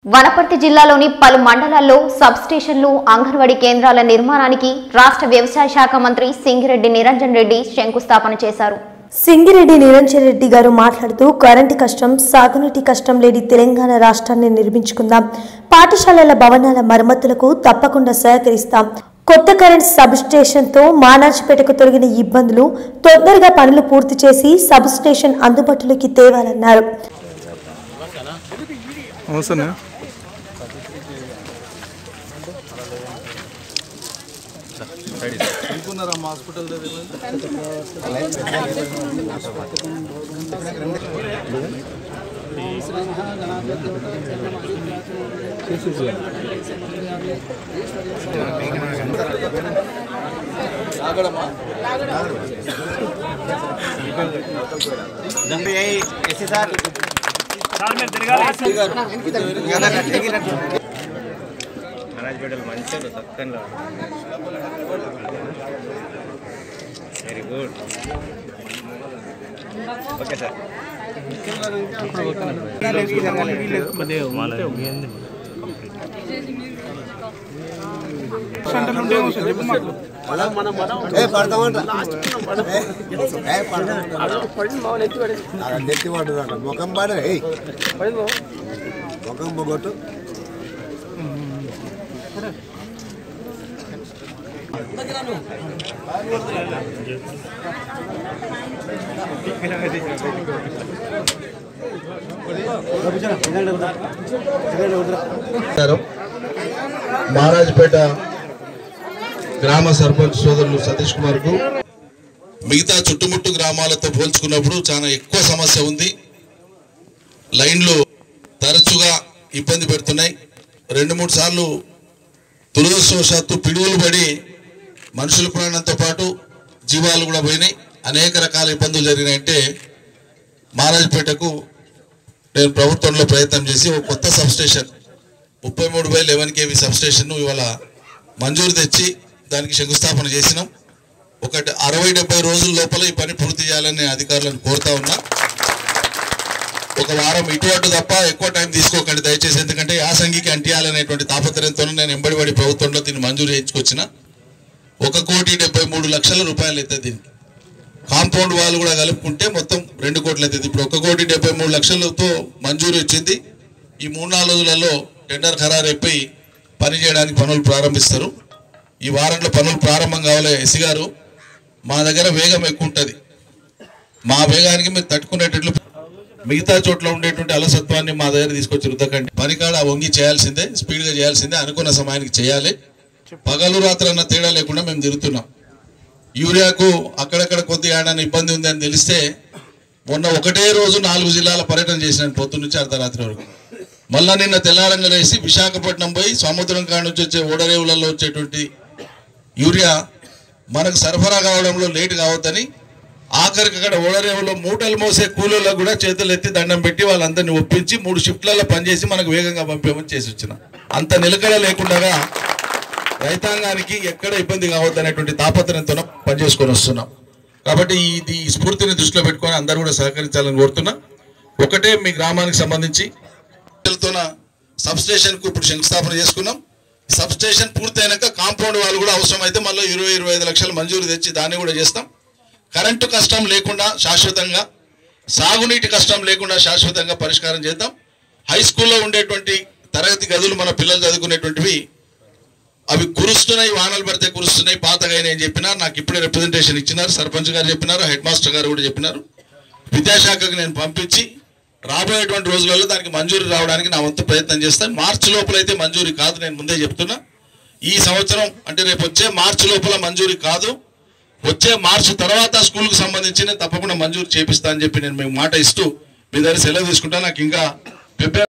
వనపర్తి జిల్లాలోని పలు మండలాల్లో సబ్ స్టేషన్లు అంగన్వాడీ కేంద్రాల నిర్మాణానికి రాష్ట్ర వ్యవసాయ శాఖ మంత్రి సింగిరెడ్డి నిరంజన్ రెడ్డి శంకుస్థాపన చేశారు సింగిరెడ్డి నిరంజన్ రెడ్డి గారు మాట్లాడుతూ కరెంటు కష్టం సాగునీటి కష్టం లేని తెలంగాణ రాష్ట్రాన్ని నిర్మించుకుందాం పాఠశాలల భవనాల మరమ్మతులకు తప్పకుండా సహకరిస్తాం కొత్త కరెంట్ సబ్ స్టేషన్తో మానాజ్పేటకు తొలగిన ఇబ్బందులు తొందరగా పనులు పూర్తి చేసి సబ్ స్టేషన్ అందుబాటులోకి తేవాలన్నారు అవసరం రాజపేటలో మంచిగా చక్కగా వెరీ గుడ్ ఓకే సార్ నెత్తి పడుతుందంట ముఖం పడే ముఖం పొగొట్టు మహారాజ్పేట గ్రామ సర్పంచ్ సోదరులు సతీష్ కుమార్ కు మిగతా చుట్టుముట్టు గ్రామాలతో పోల్చుకున్నప్పుడు చాలా ఎక్కువ సమస్య ఉంది లైన్లు తరచుగా ఇబ్బంది పెడుతున్నాయి రెండు మూడు సార్లు దురదృష్టవశాత్తు పిడుగులు పడి మనుషుల ప్రాణంతో పాటు జీవాలు కూడా పోయినాయి అనేక రకాల ఇబ్బందులు జరిగినాయంటే మహారాజ్పేటకు నేను ప్రభుత్వంలో ప్రయత్నం చేసి ఒక కొత్త సబ్ స్టేషన్ ముప్పై మూడు by eleven KV sub station ఇవాళ మంజూరు తెచ్చి దానికి శంకుస్థాపన చేసినాం ఒకటి అరవై డెబ్బై రోజుల లోపల ఈ పని పూర్తి చేయాలని అధికారులను కోరుతా ఉన్నా ఒక వారం ఇటు అటు తప్ప ఎక్కువ టైం తీసుకోకండి దయచేసి ఎందుకంటే యాసంగికి అంటియాలనేటువంటి తాపత్రయంతో నేను ఎంబడిబడి ప్రభుత్వంలో దీన్ని మంజూరు చేయించుకొచ్చిన ఒక కోటి డెబ్బై మూడు లక్షల రూపాయలు అవుతుంది దీనికి కాంపౌండ్ వాళ్ళు కూడా కలుపుకుంటే మొత్తం రెండు కోట్లు అవుతుంది ఇప్పుడు ఒక కోటి డెబ్బై మూడు లక్షలతో మంజూరు ఇచ్చింది ఈ మూడు నాలుగు రోజులలో టెండర్ ఖరారు అయిపోయి పని చేయడానికి పనులు ప్రారంభిస్తారు ఈ వారంలో పనులు ప్రారంభం కావాలి ఎస్సీ గారు మా దగ్గర వేగం ఎక్కువ ఉంటుంది మా వేగానికి మీరు తట్టుకునేటట్లు మిగతా చోట్ల ఉండేటువంటి అలసత్వాన్ని మా దగ్గర తీసుకొచ్చి రుద్దకండి పని కాడ వంగి చేయాల్సిందే స్పీడ్గా చేయాల్సిందే అనుకున్న సమయానికి చేయాలి పగలు రాత్రి అన్న తేడా లేకుండా మేము తిరుగుతున్నాం యూరియాకు అక్కడక్కడ కొద్దిగా ఏడైనా ఇబ్బంది ఉంది అని తెలిస్తే మొన్న ఒకటే రోజు నాలుగు జిల్లాల పర్యటన చేసినాను పొద్దున్న నుంచి అర్ధరాత్రి వరకు మళ్ళా నిన్న తెల్లారంగా లేసి విశాఖపట్నం పోయి సముద్రం కాడ నుంచి వచ్చే ఓడరేవులలో వచ్చేటువంటి యూరియా మనకు సరఫరా కావడంలో లేట్ కావద్దని ఆఖరికి అక్కడ ఓడరేవులో మూటలు మోసే కూలీలకు కూడా చేతులు ఎత్తి దండం పెట్టి వాళ్ళందరినీ ఒప్పించి మూడు షిఫ్ట్లలో పనిచేసి మనకు వేగంగా పంపేమని చేసి వచ్చిన అంత నిలకడ లేకుండా రైతాంగానికి ఎక్కడ ఇబ్బంది కావద్దు అనేటువంటి తాపత్రయంతో పనిచేసుకొని వస్తున్నాం కాబట్టి ఇది ఈ స్ఫూర్తిని దృష్టిలో పెట్టుకొని అందరూ కూడా సహకరించాలని కోరుతున్నా ఒకటే మీ గ్రామానికి సంబంధించి తోన సబ్ స్టేషన్ కు ఇప్పుడు శంకుస్థాపన చేసుకున్నాం సబ్ స్టేషన్ పూర్తయినాక కాంపౌండ్ వాళ్ళు కూడా అవసరమైతే మళ్ళీ ఇరవై ఇరవై ఐదు లక్షలు మంజూరు తెచ్చి దాన్ని కూడా చేస్తాం కరెంటు కష్టం లేకుండా శాశ్వతంగా సాగునీటి కష్టం లేకుండా శాశ్వతంగా పరిష్కారం చేద్దాం హై స్కూల్లో ఉండేటువంటి తరగతి గదులు మన పిల్లలు చదువుకునేటువంటివి అవి కురుస్తున్నాయి వానలు పడితే కురుస్తున్నాయి పాతగా అని చెప్పినారు నాకు ఇప్పుడే రిప్రజెంటేషన్ ఇచ్చినారు సర్పంచ్ గారు చెప్పినారు హెడ్ మాస్టర్ గారు కూడా చెప్పినారు విద్యాశాఖకు నేను పంపించి రాబోయేటువంటి రోజులలో దానికి మంజూరు రావడానికి నా వంతు ప్రయత్నం చేస్తాను మార్చి లోపల అయితే మంజూరీ కాదు నేను ముందే చెప్తున్నా ఈ సంవత్సరం అంటే రేపు వచ్చే మార్చి లోపల మంజూరీ కాదు వచ్చే మార్చి తర్వాత స్కూల్కి సంబంధించి నేను తప్పకుండా మంజూరు చేపిస్తా అని చెప్పి నేను మీకు మాట ఇస్తూ మీ దగ్గర సెలవు తీసుకుంటా నాకు ఇంకా ఫిబ్రవరి